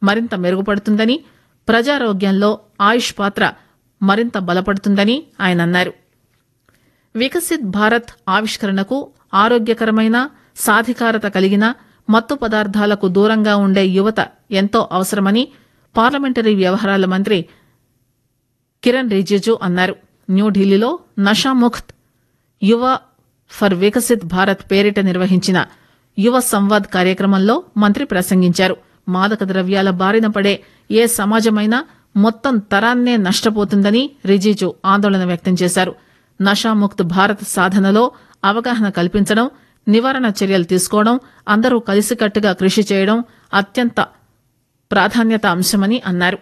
మరింత మెరుగుపడుతుందని ప్రజారోగ్యంలో ఆయుష్ పాత్ర మరింత బలపడుతుందని ఆయన అన్నారు వికసిత్ భారత్ ఆవిష్కరణకు ఆరోగ్యకరమైన సాధికారత కలిగిన మత్తు పదార్థాలకు దూరంగా ఉండే యువత ఎంతో అవసరమని పార్లమెంటరీ వ్యవహారాల మంత్రి కిరణ్ రిజిజు అన్నారు న్యూఢిల్లీలో నషాముక్త్ యువ ఫర్ వికసిత్ భారత్ పేరిట నిర్వహించిన యువ సంవాద్ కార్యక్రమంలో మంత్రి ప్రసంగించారు మాదక ద్రవ్యాల బారిన పడే ఏ సమాజమైనా మొత్తం తరాన్నే నష్టపోతుందని రిజిజు ఆందోళన వ్యక్తం చేశారు నషాముక్త్ భారత్ సాధనలో అవగాహన కల్పించడం నివారణ చర్యలు తీసుకోవడం అందరూ కలిసికట్టుగా కృషి చేయడం అత్యంత ప్రాధాన్యత అంశమని అన్నారు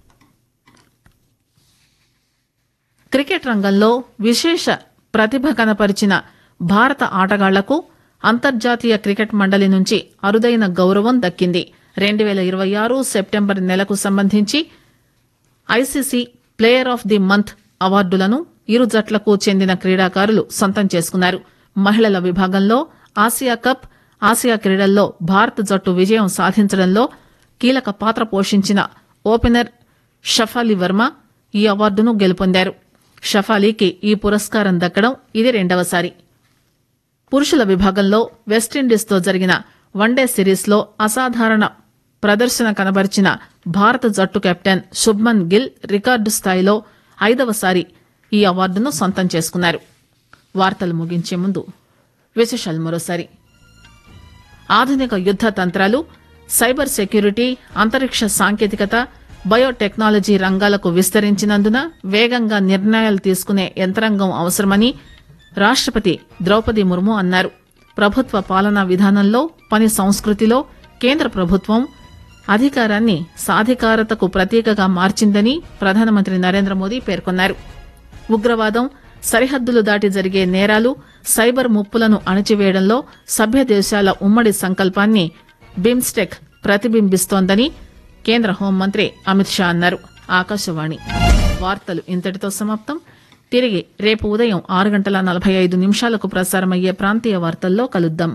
క్రికెట్ రంగంలో విశేష ప్రతిభ కనపరిచిన భారత ఆటగాళ్లకు అంతర్జాతీయ క్రికెట్ మండలి నుంచి అరుదైన గౌరవం దక్కింది రెండు పేల ఇరవై ఆరు సెప్టెంబర్ నెలకు సంబంధించి ICC player of the month అవార్డులను ఇరు జట్లకు చెందిన క్రీడాకారులు సొంతం చేసుకున్నారు మహిళల విభాగంలో ఆసియా కప్ ఆసియా క్రీడల్లో భారత్ జట్టు విజయం సాధించడంలో కీలక పాత్ర పోషించిన ఓపెనర్ షఫాలి వర్మ ఈ అవార్డును గెలుపొందారు షఫాలీకి ఈ పురస్కారం దక్కడం ఇది రెండవసారి పురుషుల విభాగంలో వెస్టిండీస్తో జరిగిన వన్డే సిరీస్లో అసాధారణ ప్రదర్శన కనబరిచిన భారత జట్టు కెప్టెన్ శుభ్మన్ గిల్ రికార్డు స్థాయిలో ఐదవసారి ఈ అవార్డును సొంతం చేసుకున్నారు వార్తలు ముగించే ముందు విశేషాలు మరోసారి ఆధునిక యుద్ద తంత్రాలు సైబర్ సెక్యూరిటీ అంతరిక్ష సాంకేతికత బయోటెక్నాలజీ రంగాలకు విస్తరించినందున వేగంగా నిర్ణయాలు తీసుకునే యంత్రాంగం అవసరమని రాష్టపతి ద్రౌపది ముర్ము అన్నారు ప్రభుత్వ పాలనా విధానంలో పని సంస్కృతిలో కేంద్ర ప్రభుత్వం అధికారాన్ని సాధికారతకు ప్రతీకగా మార్చిందని ప్రధానమంత్రి నరేంద్ర మోదీ పేర్కొన్నారు ఉగ్రవాదం సరిహద్దులు దాటి జరిగే నేరాలు సైబర్ ముప్పులను అణచివేయడంలో సభ్య దేశాల ఉమ్మడి సంకల్పాన్ని బిమ్స్టెక్ ప్రతిబింబిస్తోందని కేంద్ర హోంమంత్రి అమిత్ షా అన్నారు ఆకాశవాణి వార్తలు ఇంతటితో సమాప్తం తిరిగి రేపు ఉదయం ఆరు గంటల నలభై ఐదు నిమిషాలకు ప్రసారమయ్యే ప్రాంతీయ వార్తల్లో కలుద్దాం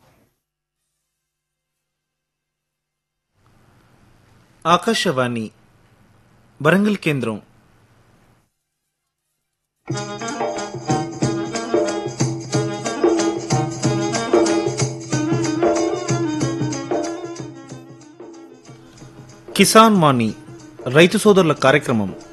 ఆకాశవాణి వరంగల్ కేంద్రం కిసాన్ వాణి రైతు సోదరుల కార్యక్రమం